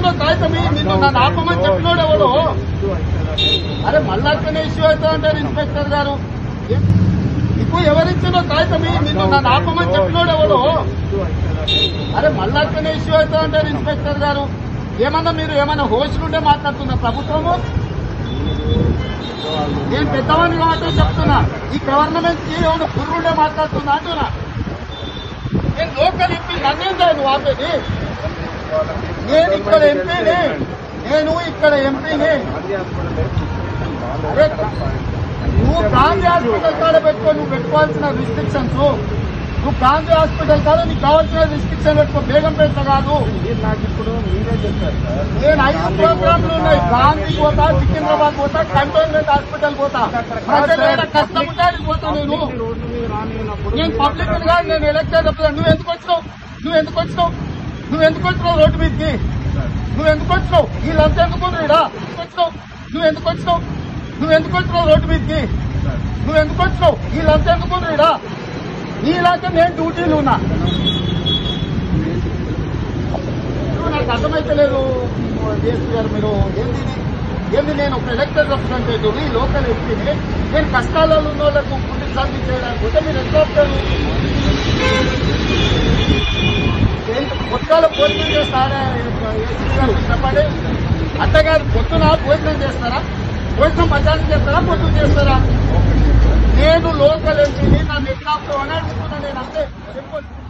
ఎవరిచ్చిన కాగితం ఇయ్యి. నిన్ను నన్ను ఆపమని చెప్పినోడు ఎవడు అరే మళ్ళా అట్లనే ఇష్యూ అవుతా అంటారు ఇన్స్పెక్టర్ గారు ఏ- నీకు ఎవరిచ్చిన కాగితం ఇయ్యి. నిన్ను నన్ను ఆపమని చెప్పినోడు ఎవడు అరే మళ్ళా అట్లనే ఇష్యూ అవుతా అంటారు ఇన్స్పెక్టర్ గారు ఏమన్నా మీరు ఏమన్నా హోస్టులుండే మాట్లాడుతున్నా ప్రభుత్వము నేను పెద్దవాడిని కాబట్టి చెప్తున్నా ఈ గవర్నమెంట్ కి ఏమైనా పుర్రుండే మాట్లాడుతున్నా అంటున్నా నేను లోకల్ ఎంపీ నన్నేం చేయ నువ్వు ఆపేది నేను ఇక్కడ ఎంపీని నేను ఇక్కడ ఎంపీని అరే నువ్వు గాంధీ హాస్పిటల్ కాడ పెట్టుకో నువ్వు పెట్టుకోవాల్సిన రిస్ట్రిక్షన్స్ నువ్వు గాంధీ హాస్పిటల్ కాడ నీకు కావాల్సిన రిస్ట్రిక్షన్ పెట్టుకో బేగం పెద్ద కాదు మీరు నాకు ఇప్పుడు మీరే చెప్పారు సార్ నేను ఐదు ప్రోగ్రాంలు ఉన్నాయి గాంధీ పోతా సికింద్రాబాద్ పోతా కంటోన్మెంట్ హాస్పిటల్ పోతా ప్రజలు కష్టపడ్డానికి పోతా నేను రోడ్డు మీద రానినప్పుడు నేను పబ్లిక్ కాదు నేను ఎలక్టెడ్ రిప్రజెంట్ నువ్వు ఎందుకు వచ్చినావు నువ్వు ఎందుకు వచ్చినావు నువ్వు ఎందుకు వచ్చినావు రోడ్డు మీదకి నువ్వు ఎందుకు వచ్చినావు వీళ్ళంతా ఎందుకు రీడా వచ్చినావు నువ్వు ఎందుకు వచ్చినావు నువ్వు ఎందుకు వచ్చినావు రోడ్డు మీదకి నువ్వు ఎందుకు వచ్చినావు వీళ్ళంతా ఎందుకు రీడా నీలాగా నేను డ్యూటీలు ఉన్నా ఇప్పుడు నాకు అర్థమైతలేదు డిఎస్పీ గారు మీరు ఏంది ఇది? ఏంది నేను ఒక ఎలక్టెడ్ రిప్రజెంటేటివ్ ఈ లోకల్ ఎంపీని నేను కష్టాలలో ఉన్న వాళ్ళకు ఫుడ్ సర్వీస్ చేయడానికి పోతే మీరు ఎంత వస్తారు పొద్దుగాల భోజనం చేస్తారా ఏసీ గారు చెప్పండి అత్తగారు పొద్దున భోజనం చేస్తారా భోజనం మధ్యాహ్నం చేస్తారా పొద్దున చేస్తారా నేను లోకల్ ఎంపీని నన్ను ఎట్లా అని అడుగుతున్నా నేను అంతే సింపుల్